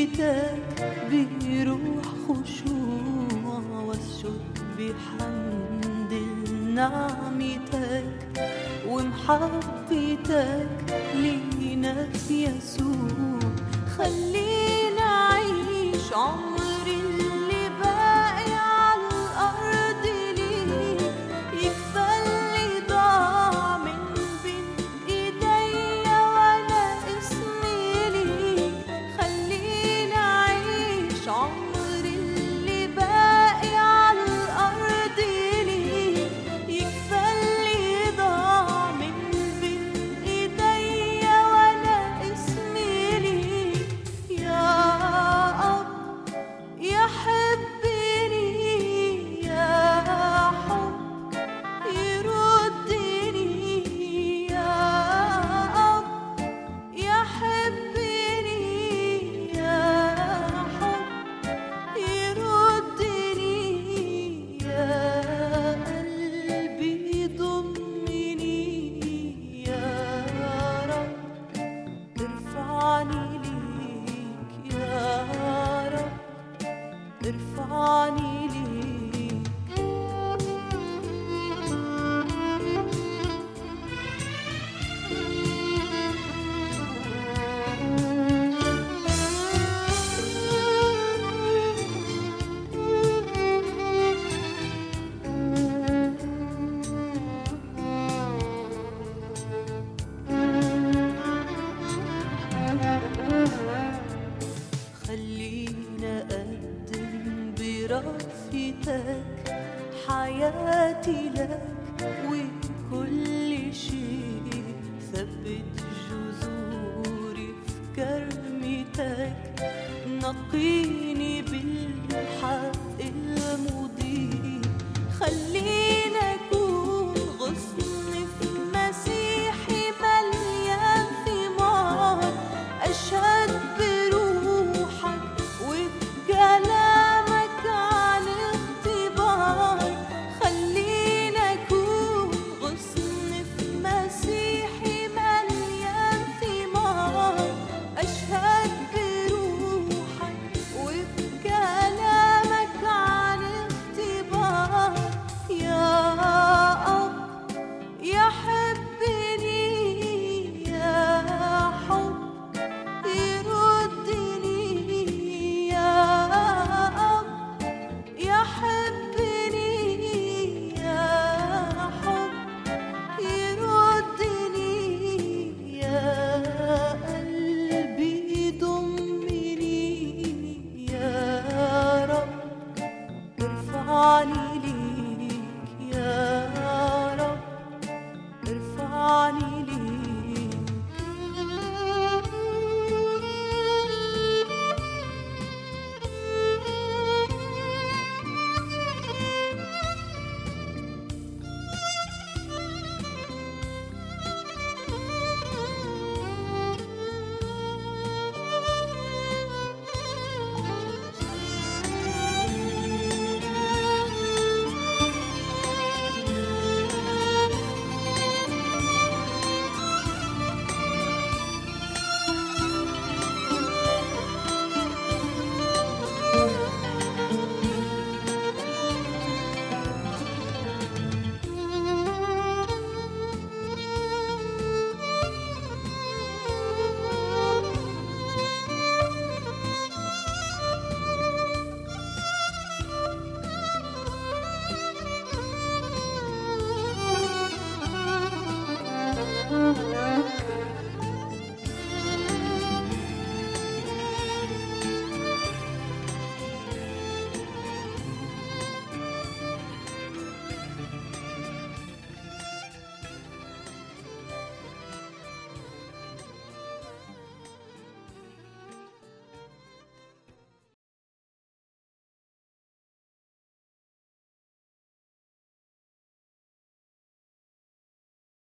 محبتك بروح خشوع واسجد بحمد نعمتك ومحبتك لينا يسوع خلينا أعيش عمري اللي باقي على الأرض ليك يكفى اللي ضاع من بين إيديا وأنا اسمي ليك خلينا أعيش عمري اللي باقي على الأرض ليك يكفى اللي ضاع من بين إيديا وأنا اسمي ليك يا أب يحبني يا حب يردني يا أب يحبني يا حب يردني يا قلبي ضمني يا رب ارفعني ليك يا رب ارفعني ليك خلينا أقدم برأفتك حياتي لك وكل شيء ثبت جذوري في كرمتك نقيني بالحق